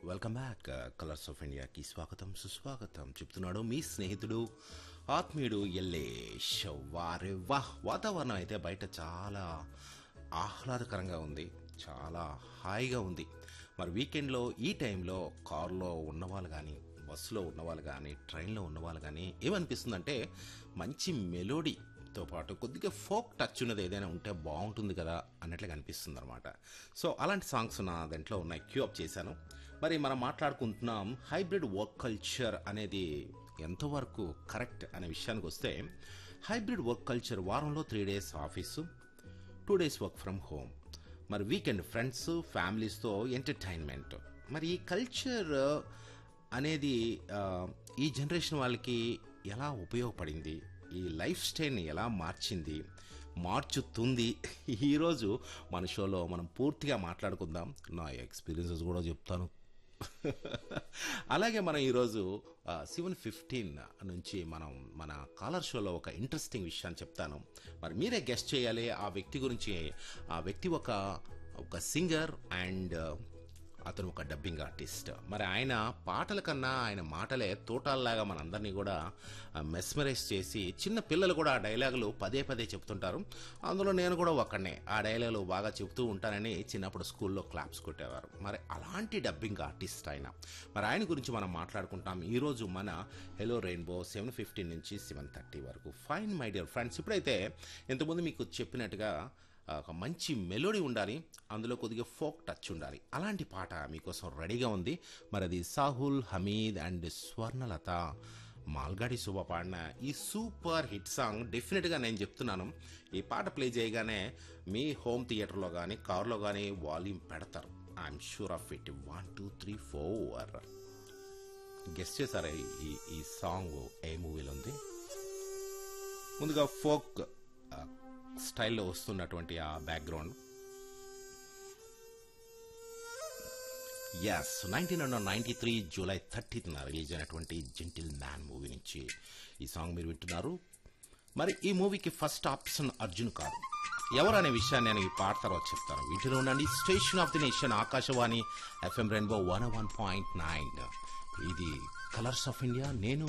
welcome back colours of ఇండియాకి స్వాగతం సుస్వాగతం చెప్తున్నాడు మీ స్నేహితుడు ఆత్మీయుడు ఎల్లేష్ వారే వాహ్ వాతావరణం అయితే బయట చాలా ఆహ్లాదకరంగా ఉంది చాలా హాయిగా ఉంది మరి వీకెండ్లో ఈ టైంలో కారులో ఉన్నవాళ్ళు కానీ బస్సులో ఉన్నవాళ్ళు కానీ ట్రైన్లో ఉన్నవాళ్ళు కానీ ఏమనిపిస్తుందంటే మంచి మెలోడీతో పాటు కొద్దిగా ఫోక్ టచ్ ఉన్నది ఏదైనా ఉంటే బాగుంటుంది కదా అన్నట్లుగా అనిపిస్తుంది అనమాట సో అలాంటి సాంగ్స్ నా దాంట్లో ఉన్నాయి క్యూ అప్ చేశాను మరి మనం మాట్లాడుకుంటున్నాం హైబ్రిడ్ వర్క్ కల్చర్ అనేది ఎంతవరకు కరెక్ట్ అనే విషయానికి వస్తే హైబ్రిడ్ వర్క్ కల్చర్ వారంలో three days office two days work from home మరి వీకెండ్ ఫ్రెండ్స్ ఫ్యామిలీస్తో ఎంటర్టైన్మెంట్ మరి ఈ కల్చర్ అనేది ఆ, ఈ జనరేషన్ వాళ్ళకి ఎలా ఉపయోగపడింది ఈ లైఫ్ స్టైల్ని ఎలా మార్చింది మార్చుతుంది ఈరోజు మన షోలో మనం పూర్తిగా మాట్లాడుకుందాం నా ఎక్స్పీరియన్సెస్ కూడా చెప్తాను అలాగే మనం ఈరోజు సెవెన్ ఫిఫ్టీన్ నుంచి మనం మన కాలర్ షోలో ఒక ఇంట్రెస్టింగ్ విషయాన్ని చెప్తాను మరి మీరే గెస్ట్ చేయాలి ఆ వ్యక్తి గురించి ఆ వ్యక్తి ఒక ఒక సింగర్ అండ్ అతను ఒక డబ్బింగ్ ఆర్టిస్ట్ మరి ఆయన పాటల కన్నా ఆయన మాటలే తోటాల్లాగా మనందరినీ కూడా మెస్మరైజ్ చేసి చిన్న పిల్లలు కూడా ఆ డైలాగులు పదే పదే చెప్తుంటారు అందులో నేను కూడా ఒక్కడనే ఆ డైలాగులు బాగా చెప్తూ ఉంటానని చిన్నప్పుడు స్కూల్లో క్లాప్స్ కొట్టేవారు మరి అలాంటి డబ్బింగ్ ఆర్టిస్ట్ ఆయన మరి ఆయన గురించి మనం మాట్లాడుకుంటాం ఈరోజు మన హెలో రెయిన్బో సెవెన్ ఫిఫ్టీన్ నుంచి సెవెన్ థర్టీ వరకు ఫైన్ మై డియర్ ఫ్రెండ్స్ ఇప్పుడైతే ఇంతకుముందు మీకు చెప్పినట్టుగా ఆ, ఒక మంచి మెలోడీ ఉండాలి అందులో కొద్దిగా ఫోక్ టచ్ ఉండాలి అలాంటి పాట మీకోసం రెడీగా ఉంది మరి అది సాహుల్ హమీద్ అండ్ స్వర్ణలత మాల్గాడి శుభ పాడిన ఈ సూపర్ హిట్ సాంగ్ డెఫినెట్గా నేను చెప్తున్నాను ఈ పాట ప్లే చేయగానే మీ హోమ్ థియేటర్లో కానీ కార్లో కానీ వాల్యూమ్ పెడతారు I'm sure of it one two three four guest చేశారా ఈ- ఈ ఈ సాంగ్ ఏ మూవీలో ఉంది ముందుగా ఫోక్ ఆ, స్టైల్లో వస్తున్నటువంటి ఆ background yes nineteen hundred ninety three July థర్టీత్న రిలీజ్ అయినటువంటి జెంటిల్ మ్యాన్ మూవీ నుంచి ఈ సాంగ్ మీరు వింటున్నారు మరి ఈ మూవీకి ఫస్ట్ ఆప్షన్ అర్జున్ కాదు ఎవరు అనే విషయాన్ని నేను ఈ పాట తర్వాత చెప్తాను వీటిలో ఉండండి station of the nation Akashvani FM rainbow one one point nine ఇది కలర్స్ ఆఫ్ ఇండియా నేను